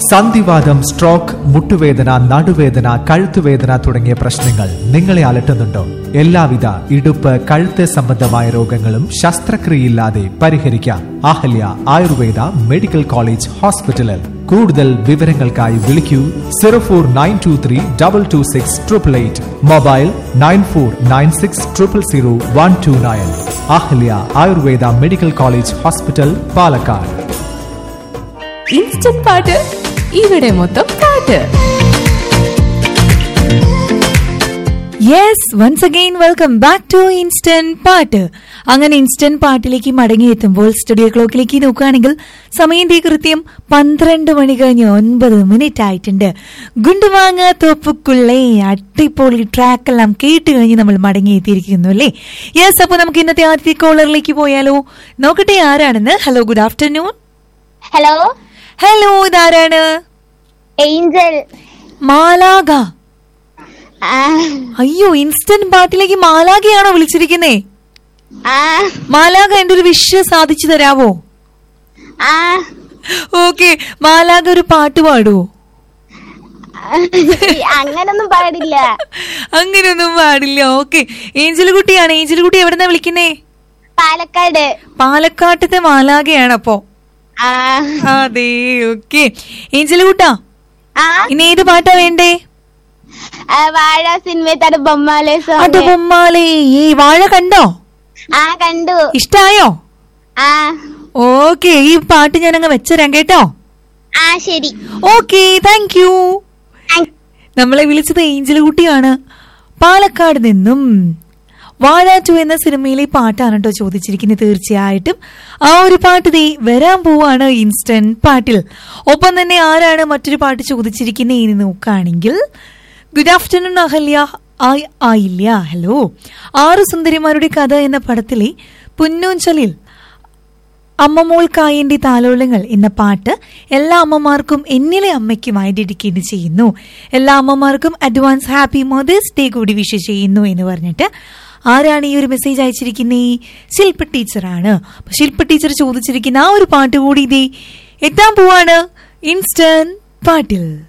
സന്ധിവാദം സ്ട്രോക്ക് മുട്ടുവേദന നടുവേദന കഴുത്തുവേദന തുടങ്ങിയ പ്രശ്നങ്ങൾ നിങ്ങളെ അലട്ടുന്നുണ്ടോ എല്ലാവിധ ഇടുപ്പ് കഴുത്ത് സംബന്ധമായ രോഗങ്ങളും ശസ്ത്രക്രിയയില്ലാതെ പരിഹരിക്കാം അഹല്യ ആയുർവേദ മെഡിക്കൽ കോളേജ് ഹോസ്പിറ്റലിൽ കൂടുതൽ വിവരങ്ങൾക്കായി വിളിക്കൂ zero four nine two three double two six triple eight mobile nine four nine six triple zero one two nine Ahalya Ayurveda medical college hospital Palakkad instant പാട്ട് ഇവിടെ മൊത്തം പാട്ട് yes once again welcome back to instant പാട്ട് അങ്ങനെ instant പാട്ടിലേക്ക് മടങ്ങിയെത്തുമ്പോൾ studio ക്ലോക്കിലേക്ക് നോക്കുകയാണെങ്കിൽ സമയം തീ കൃത്യം പന്ത്രണ്ട് മണി കഴിഞ്ഞ് ഒൻപത് മിനിറ്റ് ആയിട്ടുണ്ട് ഗുണ്ടുവാങ്ങ തോപ്പുക്കുള്ളേ അടിപൊളി ട്രാക്ക് എല്ലാം കേട്ട് കഴിഞ്ഞ് നമ്മൾ മടങ്ങിയെത്തിയിരിക്കുന്നു അല്ലേ യെസ് അപ്പൊ നമുക്ക് ഇന്നത്തെ ആദ്യത്തെ കോളറിലേക്ക് പോയാലോ നോക്കട്ടെ ആരാണെന്ന് hello good afternoon hello hello ഇതാരാണ് ഏഞ്ചൽ മാലാഗ ആ അയ്യോ ഇൻസ്റ്റന്റ് പാട്ടിലേക്ക് മാലാഗയാണോ വിളിച്ചിരിക്കുന്നേ ആ മാലാഗ എന്റെ ഒരു വിഷ് സാധിച്ചു തരാവോ ആ ഓക്കെ മാലാഗ ഒരു പാട്ട് പാടുവോ അങ്ങനൊന്നും പാടില്ല അങ്ങനെയൊന്നും പാടില്ല ഓക്കെ ഏഞ്ചൽ കുട്ടിയാണ് ഏഞ്ചൽ കുട്ടി എവിടെന്നാ വിളിക്കുന്നേ പാലക്കാട് പാലക്കാട്ടത്തെ മാലാഗയാണ് അപ്പോ ആ അതെ ഓക്കെ ഏഞ്ചൽ കുട്ടാ ആ ഇനി ഏത് പാട്ടാ വേണ്ടേ ആ, വാഴ സിനിമ ബൊമ്മാലെ അത് സോങ് ബൊമ്മാലേ ഈ വാഴ കണ്ടോ ആ കണ്ടു ഇഷ്ടായോ ആ ഓക്കെ ഈ പാട്ട് ഞാൻ അങ്ങ് വെച്ചരാം കേട്ടോ ആ ശരി ഓക്കെ താങ്ക് യു താങ്ക്- നമ്മളെ വിളിച്ചത് ഏഞ്ചൽ കുട്ടിയാണ് പാലക്കാട് നിന്നും വാഴാറ്റു എന്ന സിനിമയിലെ പാട്ടാണ് കേട്ടോ ചോദിച്ചിരിക്കുന്നത് തീർച്ചയായിട്ടും ആ ഒരു പാട്ട് ദേ വരാൻ പോവാണ് ഇൻസ്റ്റന്റ് പാട്ടിൽ ഒപ്പം തന്നെ ആരാണ് മറ്റൊരു പാട്ട് ചോദിച്ചിരിക്കുന്നത് ഇനി നോക്കുകയാണെങ്കിൽ ഗുഡ് ആഫ്റ്റർനൂൺ അഹല്യ ആയ് ആയില്ല ഹലോ ആറ് സുന്ദരിമാരുടെ കഥ എന്ന പടത്തിലെ പുന്നൂഞ്ചലിൽ അമ്മമോൾക്കായന്റെ താലോലങ്ങൾ എന്ന പാട്ട് എല്ലാ അമ്മമാർക്കും എന്നിലെ അമ്മയ്ക്കുമായി ഡെഡിക്കേറ്റ് ചെയ്യുന്നു എല്ലാ അമ്മമാർക്കും അഡ്വാൻസ് ഹാപ്പി മദേഴ്സ് ഡേ കൂടി വിഷ് ചെയ്യുന്നു എന്ന് പറഞ്ഞിട്ട് ആരാണ് ഈ ഒരു മെസ്സേജ് അയച്ചിരിക്കുന്നേ ശില്പ ടീച്ചറാണ് അപ്പൊ ശില്പ ടീച്ചർ ചോദിച്ചിരിക്കുന്ന ആ ഒരു പാട്ട് കൂടി ഇതേ എത്താൻ പോവാണ് ഇൻസ്റ്റന്റ് പാട്ടിൽ